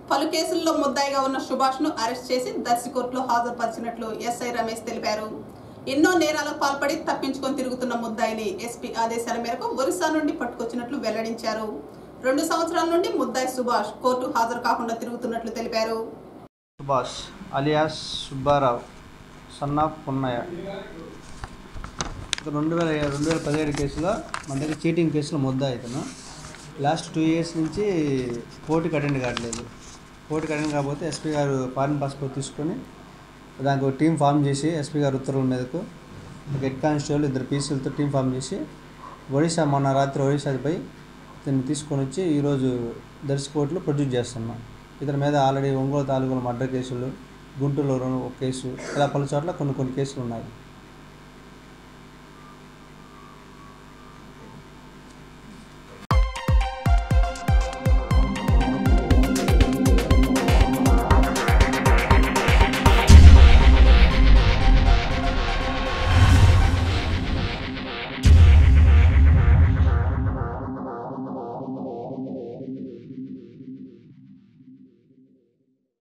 పలు కేసుల్లో ముద్దాయిగా ఉన్న సుభాష్ ను అరెస్ట్ చేసి దర్శి కోర్టులో హాజరుపరిచినట్లు ఎస్ఐ రమేష్ తెలిపారు ఎన్నో నేరాలకు పాల్పడి తప్పించుకొని తిరుగుతున్న ముద్దాయిని ఎస్పీ ఆదేశాల మేరకు ఒరిస్సా నుండి పట్టుకొచ్చినట్లు వెల్లడించారు రెండు సంవత్సరాల నుండి ముద్దాయి సుభాష్ కోర్టు హాజరు కాకుండా తిరుగుతున్నట్లు తెలిపారు Subhash alias Subbarao son of Punnaiah ఇతను రెండు వేల రెండు వేల పదిహేడు కేసులో మన దగ్గర చీటింగ్ కేసులో ముద్ద ఇతను లాస్ట్ టూ ఇయర్స్ నుంచి కోర్టుకి అటెండ్ కావట్లేదు కోర్టుకి అటెండ్ కాకపోతే ఎస్పీ గారు ఫారిన్ పాస్పోర్ట్ తీసుకొని దానికి ఒక టీం ఫామ్ చేసి ఎస్పీ గారు ఉత్తర్వుల మీదకు ఒక హెడ్ కానిస్టేబుల్ ఇద్దరు పీసీలతో టీం ఫామ్ చేసి ఒడిశా మొన్న రాత్రి ఒడిశాకి పోయి ఇతన్ని తీసుకొని వచ్చి ఈరోజు దర్శి కోర్టులో ప్రొడ్యూస్ చేస్తున్నాం ఇతని మీద ఆల్రెడీ ఒంగోలు తాలూకులో మర్డర్ కేసులు గుంటూరులో రెండు ఒక కేసు ఇలా పలు చోట్ల కొన్ని కొన్ని కేసులు ఉన్నాయి